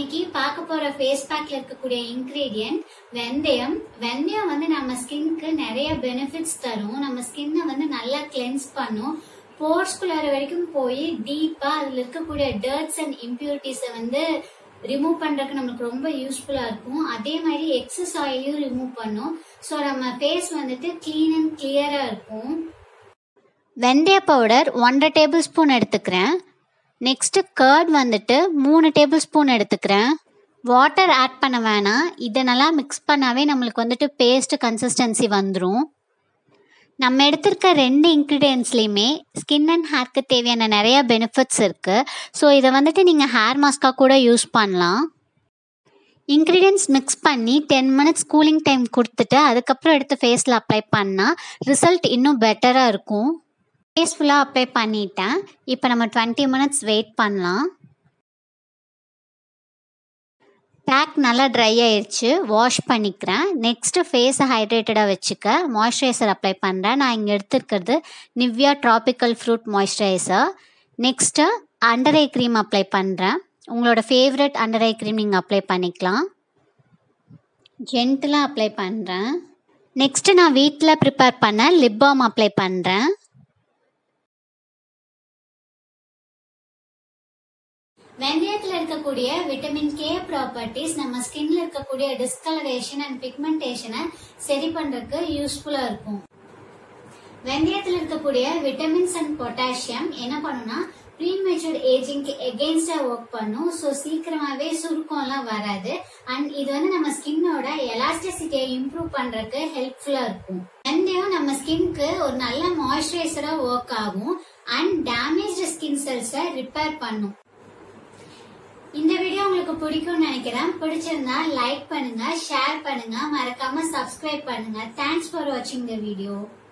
இன்னைக்கு பார்க்க போற ஃபேஸ் பேக்ல இருக்கக்கூடிய இன்கிரீடியன்ட் வெந்தயம் வெந்தயம் வந்து நம்ம ஸ்கின்க்கு நிறைய பெனிஃபிட்ஸ் தரும் நம்ம ஸ்கின்னை வந்து நல்லா கிளென்ஸ் பண்ணும் போர்ஸ்குள்ளார வரைக்கும் போய் டீப்பா அதுல இருக்கக்கூடிய டர்ட்ஸ் அண்ட் இம்பியூரிட்டிஸை வந்து ரிமூவ் பண்றதுக்கு நம்மளுக்கு ரொம்ப யூஸ்ஃபுல்லா இருக்கும் அதே மாதிரி எக்ஸஸ் ஆயிலையும் ரிமூவ் பண்ணும் ஸோ நம்ம ஃபேஸ் வந்துட்டு கிளீன் அண்ட் கிளியரா இருக்கும் வெந்தய பவுடர் ஒன்றரை டேபிள் ஸ்பூன் எடுத்துக்கிறேன் நெக்ஸ்ட்டு கர்ட் வந்துட்டு மூணு டேபிள் ஸ்பூன் எடுத்துக்கிறேன் வாட்டர் ஆட் பண்ண வேணாம் இதை நல்லா மிக்ஸ் பண்ணாவே நம்மளுக்கு வந்துட்டு பேஸ்ட் கன்சிஸ்டன்சி வந்துடும் நம்ம எடுத்திருக்க ரெண்டு இன்க்ரீடியன்ஸ்லேயுமே ஸ்கின் அண்ட் ஹேர்க்கு தேவையான நிறைய பெனிஃபிட்ஸ் இருக்குது ஸோ இதை வந்துட்டு நீங்கள் ஹேர் மாஸ்க்காக கூட யூஸ் பண்ணலாம் இன்க்ரீடியன்ஸ் மிக்ஸ் பண்ணி டென் மினிட்ஸ் கூலிங் டைம் கொடுத்துட்டு அதுக்கப்புறம் எடுத்து ஃபேஸில் அப்ளை பண்ணால் ரிசல்ட் இன்னும் பெட்டராக இருக்கும் ஃபேஸ் ஃபுல்லாக அப்ளை பண்ணிட்டேன் இப்போ நம்ம டுவெண்ட்டி மினிட்ஸ் வெயிட் பண்ணலாம் பேக் நல்லா ட்ரை ஆயிடுச்சு வாஷ் பண்ணிக்கிறேன் நெக்ஸ்ட்டு ஃபேஸை ஹைட்ரேட்டடாக வச்சுக்க மாய்ஸ்சரைசர் அப்ளை பண்ணுறேன் நான் இங்கே எடுத்துருக்கிறது Nivea tropical fruit moisturiser next under eye cream apply பண்ணுறேன் உங்களோட ஃபேவரட் அண்டர் ஐ க்ரீம் நீங்கள் அப்ளை பண்ணிக்கலாம் ஜென்டிலாக அப்ளை பண்ணுறேன் நெக்ஸ்ட்டு நான் வீட்டில் ப்ரிப்பேர் பண்ண லிப் பாம் அப்ளை பண்ணுறேன் வெந்தயத்துல இருக்கக்கூடிய விட்டமின் கே ப்ராப்பர்ட்டிஸ் நம்ம ஸ்கின்ல இருக்கக்கூடிய டிஸ்கலரேஷன் அண்ட் பிக்மெண்டேஷனை சரி பண்றதுக்கு யூஸ்ஃபுல்லா இருக்கும் வெந்தயத்துல இருக்கக்கூடிய விட்டமின்ஸ் அண்ட் பொட்டாசியம் என்ன பண்ணும்னா ப்ரீமெச்சூர் ஏஜிங்க்கு எகெயின்ஸ்டா ஒர்க் பண்ணும் ஸோ சீக்கிரமாவே சுருக்கம்லாம் வராது அண்ட் இது வந்து நம்ம ஸ்கின்னோட எலாஸ்டிசிட்டியை இம்ப்ரூவ் பண்றதுக்கு ஹெல்ப்ஃபுல்லா இருக்கும் வெந்தயம் நம்ம ஸ்கின்க்கு ஒரு நல்ல மாய்ஸ்சரைசரா ஒர்க் ஆகும் அண்ட் டேமேஜ் ஸ்கின் செல்ஸை ரிப்பேர் பண்ணும் இந்த வீடியோ உங்களுக்கு பிடிக்கும்னு நினைக்கிறேன் பிடிச்சிருந்தா லைக் பண்ணுங்க ஷேர் பண்ணுங்க மறக்காம சப்ஸ்கிரைப் பண்ணுங்க தேங்க்ஸ் ஃபார் வாட்சிங் த வீடியோ